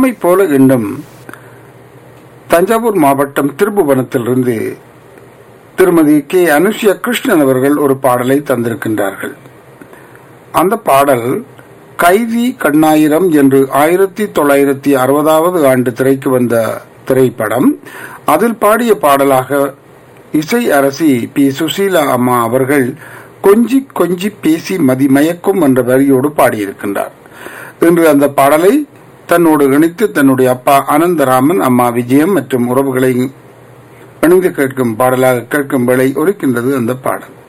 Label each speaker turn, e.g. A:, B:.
A: நிலாமை போல இன்னும் தஞ்சாவூர் மாவட்டம் திருப்புவனத்திலிருந்து திருமதி கே அனுஷ்யா கிருஷ்ணன் அவர்கள் ஒரு பாடலை தந்திருக்கின்றார்கள் அந்த பாடல் கைதி கண்ணாயிரம் என்று ஆயிரத்தி தொள்ளாயிரத்தி அறுபதாவது ஆண்டு திரைக்கு வந்த திரைப்படம் அதில் பாடிய பாடலாக இசை அரசி பி சுசீலா அம்மா அவர்கள் கொஞ்சி கொஞ்சி பேசி மதிமயக்கும் என்ற வரியோடு பாடியிருக்கின்றார் இன்று அந்த பாடலை தன்னோடு இணைத்து தன்னுடைய அப்பா அனந்தராமன் அம்மா விஜயம் மற்றும் உறவுகளை இணைந்து கேட்கும் பாடலாக கேட்கும் வேளை ஒலிக்கின்றது அந்த பாடல்